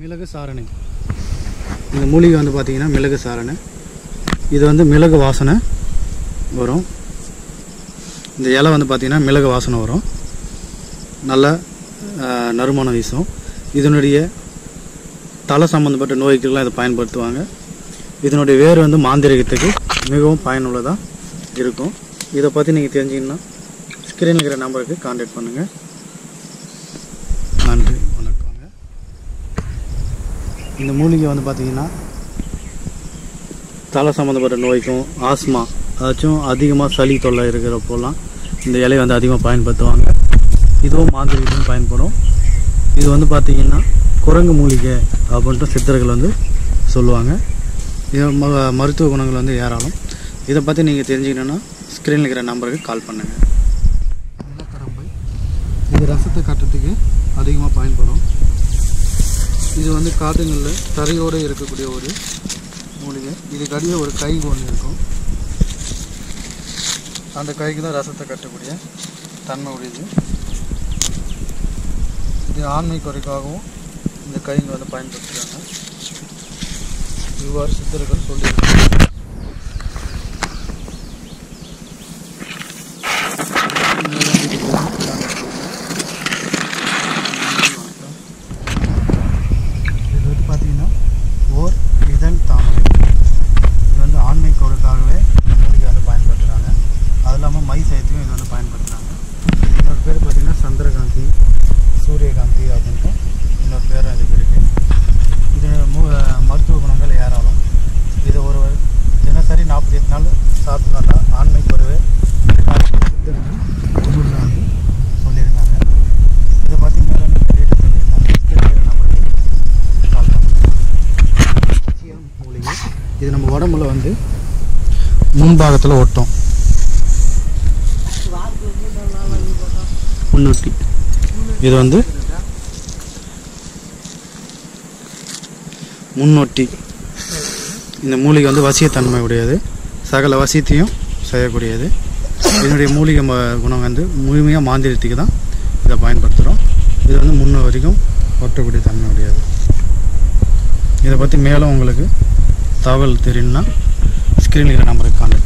மிளகு சாரணை இந்த மூலிகை வந்து பார்த்தீங்கன்னா மிளகு சாரணை இது வந்து மிளகு வாசனை வரும் இந்த இலை வந்து பார்த்தீங்கன்னா மிளகு வாசனை வரும் நல்ல ஆஹ், நறுமணம் வீசும் இதனுடைய தலை சம்மந்தப்பட்ட நோய்க்கெல்லாம் இதை பயன்படுத்துவாங்க இதனுடைய வேர் வந்து மாந்திரிகத்துக்கு மிகவும் பயனுள்ளதாக இருக்கும் இதை பற்றி நீங்கள் தெரிஞ்சிங்கன்னா ஸ்க்ரீனில் இருக்கிற நம்பருக்கு காண்டாக்ட் பண்ணுங்கள் நன்றி வணக்கங்க இந்த மூலிகை வந்து பார்த்தீங்கன்னா தலை சம்மந்தப்பட்ட நோய்க்கும் ஆஸ்மா அதாச்சும் அதிகமாக சளி தொல்லை இருக்கிறப்போலாம் இந்த இலையை வந்து அதிகமாக பயன்படுத்துவாங்க இதுவும் மாந்திரிகத்துக்கும் பயன்படும் இது வந்து பார்த்தீங்கன்னா குரங்கு மூலிகை அப்படின்ட்டு சித்தர்கள் வந்து சொல்லுவாங்க இது ம- மருத்துவ குணங்கள் வந்து ஏராளம் இதை பற்றி நீங்கள் தெரிஞ்சுக்கணுன்னா ஸ்க்ரீனில் இருக்கிற நம்பருக்கு கால் பண்ணுங்கள் நிலக்கரம்பை இது ரசத்தை காட்டுறதுக்கு அதிகமாக பயன்படும் இது வந்து காட்டுங்களில் தரையோடு இருக்கக்கூடிய ஒரு மூலிகை இதுக்கு அடியே ஒரு கை ஒன்று இருக்கும் அந்த கைக்கு தான் ரசத்தை கட்டக்கூடிய தன்மை உடையது இது ஆண்மை குறைக்காகவும் இந்த கைங்க வந்து பயன்படுத்துகிறாங்க இவ்வாறு சித்தர்கள் சொல்லியிருக்காங்க இது வந்து பார்த்தீங்கன்னா ஓர் இதழ் தாமரை இது வந்து ஆண்மை கோருக்காகவே இந்த மூலிகை வந்து பயன்படுத்துகிறாங்க அது இல்லாமல் மை சயத்துக்கும் இது வந்து பயன்படுத்துகிறாங்க இன்னொரு பேர் பார்த்தீங்கன்னா சந்திரகாந்தி சூரியகாந்தி அப்படின்ட்டு இன்னொரு பேர் அதுக்கு இருக்குது இது மூ மருத்துவ குணங்கள் ஏராளம் இது ஒரு தினசரி நாற்பத்தி எட்டு நாள் சாப்பிட்டு வந்தா ஆண்மை குறைவு உள்ளூரில் வந்து சொல்லியிருக்காங்க இதை பற்றி மேலே நீங்கள் டீட்டெயில் சொல்லியிருந்தா நம்பருக்கு கால் பண்ணுங்கள் நிச்சயம் மூலிகை இது நம்ம உடம்புல வந்து முன்பாகத்தில் ஒட்டும் முன்னொட்டி இது வந்து முன்னொட்டி இந்த மூலிகை வந்து வசியத்தன்மை உடையது சகல வசியத்தையும் செய்யக்கூடியது இதனுடைய மூலிகை ம- குணம் வந்து முழுமையாக மாந்திரத்துக்கு தான் இதை பயன்படுத்துகிறோம் இது வந்து முன்ன வரைக்கும் ஒட்டக்கூடிய தன்மை உடையது இதை பற்றி மேலும் உங்களுக்கு தகவல் தெரியும்னா ஸ்க்ரீனில் இருக்கிற நம்பருக்கு கான்டாக்ட்